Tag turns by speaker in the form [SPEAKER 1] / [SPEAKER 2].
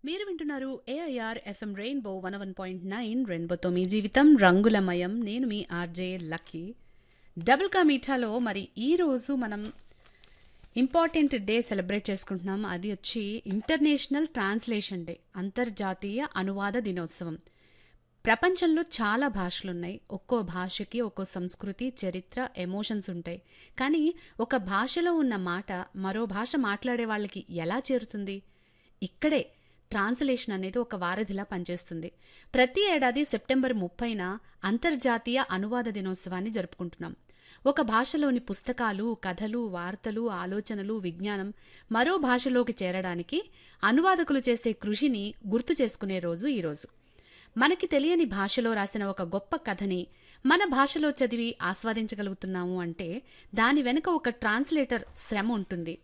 [SPEAKER 1] మీరు వింటున్నారు AIR FM rainbow one one point nine రెయిన్బోతో మీ జీవితం రంగులమయం నేను మీ ఆర్జే లక్కీ డబుల్ కా మీఠాలో మరి ఈ రోజు మనం ఇంపార్టెంట్ డే సెలబ్రేట్ చేసుకుంటున్నాం అది వచ్చి ఇంటర్నేషనల్ ట్రాన్స్లేషన్ డే అంతర్జాతీయ అనువాద దినోత్సవం ప్రపంచంలో చాలా భాషలు ఉన్నాయి ఒక్కో భాషకి ఒక్కో సంస్కృతి చరిత్ర ఎమోషన్స్ ఉంటాయి కానీ ఒక భాషలో ఉన్న మాట మరో భాష మాట్లాడే వాళ్ళకి ఎలా చేరుతుంది ఇక్కడే ట్రాన్స్లేషన్ అనేది ఒక వారధిలా పనిచేస్తుంది ప్రతి ఏడాది సెప్టెంబర్ ముప్పైన అంతర్జాతీయ అనువాద దినోత్సవాన్ని జరుపుకుంటున్నాం ఒక భాషలోని పుస్తకాలు కథలు వార్తలు ఆలోచనలు విజ్ఞానం మరో భాషలోకి చేరడానికి అనువాదకులు చేసే కృషిని గుర్తు చేసుకునే రోజు ఈరోజు మనకి తెలియని భాషలో రాసిన ఒక గొప్ప కథని మన భాషలో చదివి ఆస్వాదించగలుగుతున్నాము అంటే దాని వెనుక ఒక ట్రాన్స్లేటర్ శ్రమ ఉంటుంది